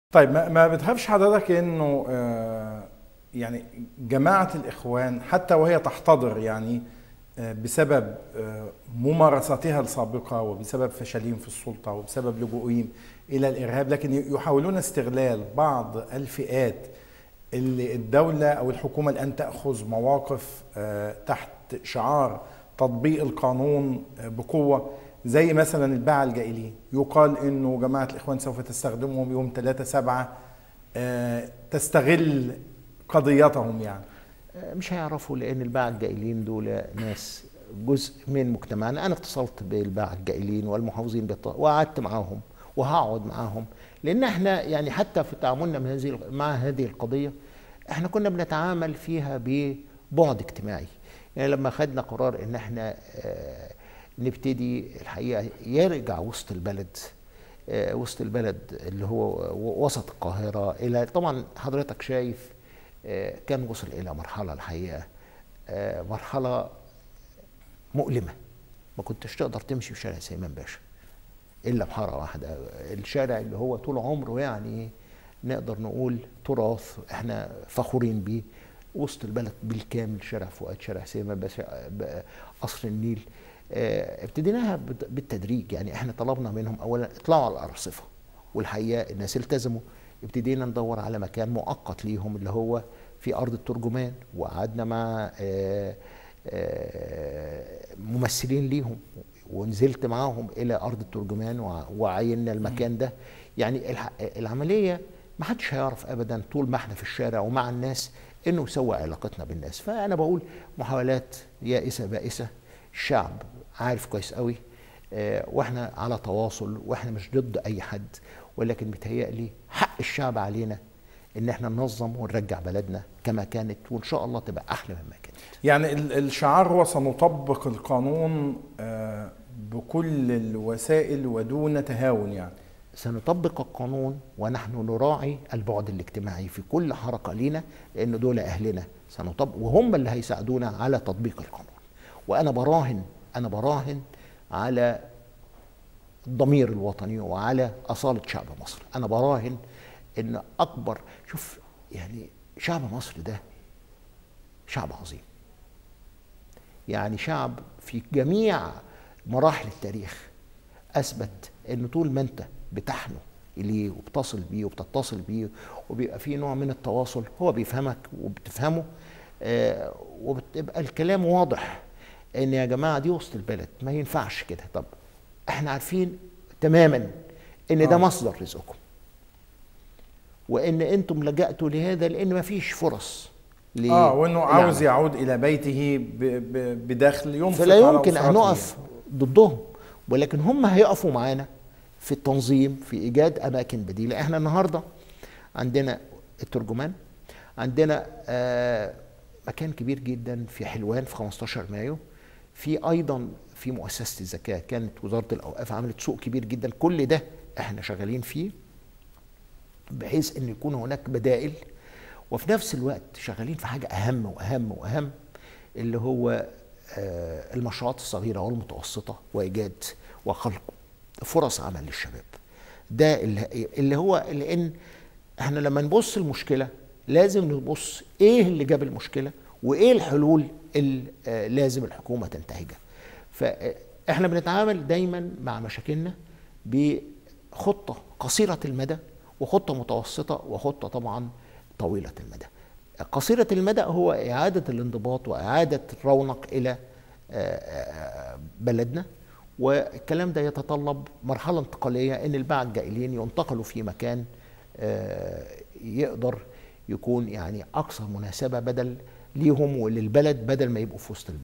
طيب ما ما بتخافش حضرتك انه آه، يعني جماعة الإخوان حتى وهي تحتضر يعني آه، بسبب آه، ممارساتها السابقة وبسبب فشلهم في السلطة وبسبب لجوئهم إلى الإرهاب لكن يحاولون استغلال بعض الفئات اللي الدولة أو الحكومة الآن تأخذ مواقف آه، تحت شعار تطبيق القانون آه، بقوة زي مثلا الباعة الجائلين يقال انه جماعة الاخوان سوف تستخدمهم يوم 3 7 تستغل قضيتهم يعني مش هيعرفوا لان الباعة الجائلين دول ناس جزء من مجتمعنا انا اتصلت بالباعة الجائلين والمحافظين بالط- وقعدت معاهم وهقعد معاهم لان احنا يعني حتى في تعاملنا من هذه مع هذه القضيه احنا كنا بنتعامل فيها ببعد اجتماعي يعني لما خدنا قرار ان احنا آه، نبتدي الحقيقه يرجع وسط البلد آه، وسط البلد اللي هو وسط القاهره الى طبعا حضرتك شايف آه، كان وصل الى مرحله الحقيقه آه، مرحله مؤلمه ما كنتش تقدر تمشي في شارع سليمان باشا الا بحاره واحده الشارع اللي هو طول عمره يعني نقدر نقول تراث احنا فخورين بيه وسط البلد بالكامل شارع فؤاد شارع سليمان باشا ب- قصر النيل آه، ابتديناها بت- بالتدريج يعني احنا طلبنا منهم اولا اطلعوا على الارصفه والحقيقه الناس التزموا ابتدينا ندور على مكان مؤقت ليهم اللي هو في ارض الترجمان وقعدنا مع آه، آه، ممثلين ليهم ونزلت معاهم الى ارض الترجمان وع- وعيننا المكان ده يعني الح- العمليه ما حدش هيعرف ابدا طول ما احنا في الشارع ومع الناس انه يسوء علاقتنا بالناس فانا بقول محاولات يائسه بائسه الشعب عارف كويس قوي آه، واحنا على تواصل واحنا مش ضد اي حد ولكن متهيألي حق الشعب علينا ان احنا ننظم ونرجع بلدنا كما كانت وان شاء الله تبقى احلى مما كانت يعني ال- الشعار هو سنطبق القانون آه، بكل الوسائل ودون تهاون يعني سنطبق القانون ونحن نراعي البعد الاجتماعي في كل حركة لينا لأن دول أهلنا سنطبق وهم اللي هيساعدونا على تطبيق القانون وأنا براهن أنا براهن على الضمير الوطني وعلى أصالة شعب مصر أنا براهن إن أكبر شوف يعني شعب مصر ده شعب عظيم يعني شعب في جميع مراحل التاريخ اثبت ان طول ما انت بتحنو اليه وبتصل بيه وبتتصل بيه وبيبقى في نوع من التواصل هو بيفهمك وبتفهمه آه وبتبقى الكلام واضح ان يا جماعه دي وسط البلد ما ينفعش كده طب احنا عارفين تماما ان ده آه. مصدر رزقكم وان انتم لجأتوا لهذا لان ما فيش فرص ل- اه وانه عاوز العمل. يعود الى بيته ب- ب- بدخل ينفق فلا على يمكن ان أسرته نقف ضدهم ولكن هم هيقفوا معانا في التنظيم في ايجاد اماكن بديله احنا النهارده عندنا الترجمان عندنا آه مكان كبير جدا في حلوان في 15 مايو في ايضا في مؤسسه الزكاه كانت وزاره الاوقاف عملت سوق كبير جدا كل ده احنا شغالين فيه بحيث ان يكون هناك بدائل وفي نفس الوقت شغالين في حاجه اهم واهم واهم اللي هو آه، المشروعات الصغيره والمتوسطه وايجاد وخلق فرص عمل للشباب ده اللي اللي هو لان احنا لما نبص المشكله لازم نبص ايه اللي جاب المشكله وايه الحلول اللي آه، لازم الحكومه تنتهجها فاحنا بنتعامل دايما مع مشاكلنا بخطه قصيره المدى وخطه متوسطه وخطه طبعا طويله المدى قصيره المدى هو اعاده الانضباط واعاده الرونق الى آه، آه، بلدنا والكلام ده يتطلب مرحله انتقاليه ان الباعة الجائلين ينتقلوا في مكان آه، يقدر يكون يعني اكثر مناسبه بدل ليهم وللبلد بدل ما يبقوا في وسط البلد